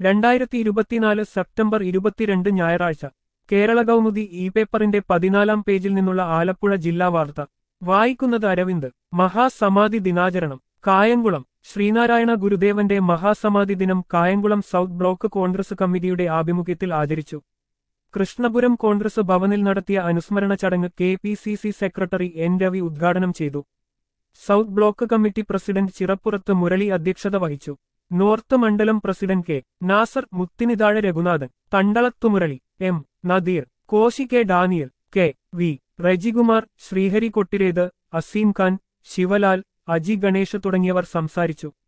രണ്ടായിരത്തി ഇരുപത്തിനാല് സെപ്റ്റംബർ ഇരുപത്തിരണ്ട് ഞായറാഴ്ച കേരള കൗമുദി ഇ പേപ്പറിന്റെ പതിനാലാം പേജിൽ നിന്നുള്ള ആലപ്പുഴ ജില്ലാ വാർത്ത വായിക്കുന്നത് അരവിന്ദ് മഹാസമാധി ദിനാചരണം കായംകുളം ശ്രീനാരായണ ഗുരുദേവന്റെ മഹാസമാധി ദിനം കായംകുളം സൗത്ത് ബ്ലോക്ക് കോൺഗ്രസ് കമ്മിറ്റിയുടെ ആഭിമുഖ്യത്തിൽ ആചരിച്ചു കൃഷ്ണപുരം കോൺഗ്രസ് ഭവനിൽ നടത്തിയ അനുസ്മരണ ചടങ്ങ് K P C C secretary N Ravi ഉദ്ഘാടനം ചെയ്തു south block committee president Chirappurathu Murali അധ്യക്ഷത വഹിച്ചു നോർത്ത് മണ്ഡലം president K Nasar Muthinithazha Raghunathan Thandalathu Murali M Nadeer Koshy K Daniel K V Rejikumar Sreehari Kottireth Aseem Khan Sivalal Aji Ganesh തുടങ്ങിയവർ സംസാരിച്ചു